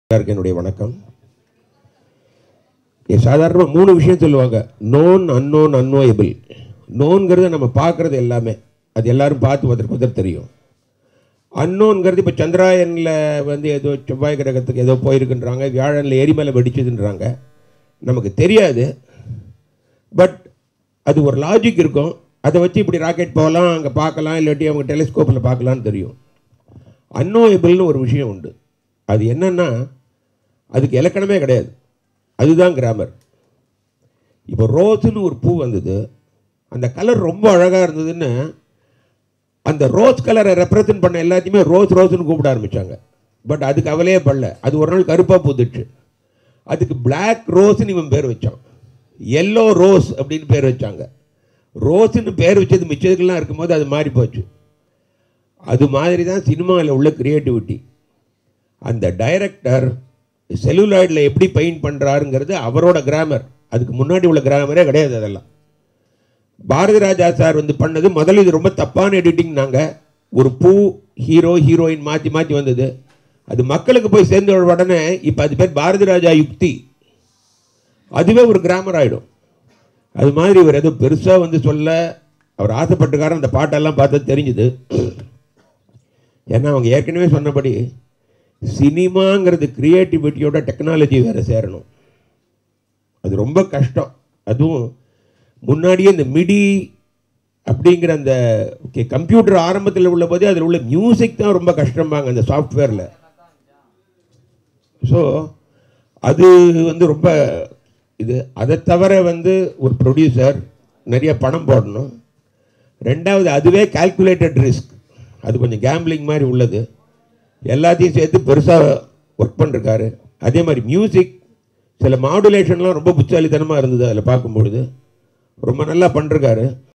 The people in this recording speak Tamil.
எல்லாருக்கும் என்னுடைய வணக்கம் சாதாரணமாக மூணு விஷயம் சொல்லுவாங்க நோன் அன்னோன் அன்னோயபிள் நோன்கிறது நம்ம பார்க்குறது எல்லாமே அது எல்லாரும் பார்த்து ஒருத்தருக்கு ஒருத்தர் தெரியும் அன்னோன்கிறது இப்போ சந்திராயனில் வந்து ஏதோ செவ்வாய் கிரகத்துக்கு ஏதோ போயிருக்குன்றாங்க வியாழனில் எரிமலை வெடிச்சதுன்றாங்க நமக்கு தெரியாது பட் அது ஒரு லாஜிக் இருக்கும் அதை வச்சு இப்படி ராக்கெட் போகலாம் அங்கே பார்க்கலாம் இல்லாட்டி அவங்க டெலிஸ்கோப்பில் பார்க்கலான்னு தெரியும் அன்னோயபிள்னு ஒரு விஷயம் உண்டு அது என்னன்னா அதுக்கு இலக்கணமே கிடையாது அதுதான் கிராமர் இப்போ ரோஸ்னு ஒரு பூ வந்தது அந்த கலர் ரொம்ப அழகாக இருந்ததுன்னு அந்த ரோஸ் கலரை ரெப்ரசன்ட் பண்ண எல்லாத்தையுமே ரோஸ் ரோஸ்னு கூப்பிட ஆரம்பித்தாங்க பட் அதுக்கு அவலையே படல அது ஒரு நாள் கருப்பாக பூத்துச்சு அதுக்கு Black ரோஸ்னு இவன் பேர் வச்சான் எல்லோ ரோஸ் அப்படின்னு பேர் வச்சாங்க ரோஸ்னு பேர் வச்சது மிச்சதுக்கெல்லாம் இருக்கும்போது அது மாறி போச்சு அது மாதிரி தான் சினிமாவில் உள்ள கிரியேட்டிவிட்டி அந்த டைரக்டர் செல்லுலாய்டில் எப்படி பெயிண்ட் பண்ணுறாருங்கிறது அவரோட கிராமர் அதுக்கு முன்னாடி உள்ள கிராமரே கிடையாது அதெல்லாம் பாரதி ராஜா சார் வந்து பண்ணது முதல்ல இது ரொம்ப தப்பான எடிட்டிங்னாங்க ஒரு பூ ஹீரோ ஹீரோயின் மாற்றி மாற்றி வந்தது அது மக்களுக்கு போய் சேர்ந்த உடனே இப்போ அது பேர் பாரதி ராஜா யுக்தி அதுவே ஒரு கிராமர் ஆகிடும் அது மாதிரி இவர் ஏதோ பெருசாக வந்து சொல்ல அவர் ஆசைப்பட்டுக்கார அந்த பாட்டெல்லாம் பார்த்தா தெரிஞ்சுது ஏன்னா அவங்க ஏற்கனவே சொன்னபடி சினிமாங்கிறது கிரியேட்டிவிட்டியோட டெக்னாலஜி வேறு சேரணும் அது ரொம்ப கஷ்டம் அதுவும் முன்னாடியே இந்த மிடி அப்படிங்கிற அந்த கம்ப்யூட்டர் ஆரம்பத்தில் உள்ள போதே அதில் உள்ள மியூசிக் தான் ரொம்ப கஷ்டம்பாங்க அந்த சாஃப்ட்வேரில் ஸோ அது வந்து ரொம்ப இது அதை தவிர வந்து ஒரு ப்ரொடியூசர் நிறைய பணம் போடணும் ரெண்டாவது அதுவே கால்குலேட்டட் ரிஸ்க் அது கொஞ்சம் கேம்பிளிங் மாதிரி உள்ளது எல்லாத்தையும் சேர்த்து பெருசாக ஒர்க் பண்ணிருக்காரு அதே மாதிரி மியூசிக் சில மாடுலேஷன்லாம் ரொம்ப புத்தாலித்தனமாக இருந்தது அதில் பார்க்கும்பொழுது ரொம்ப நல்லா பண்ணிருக்காரு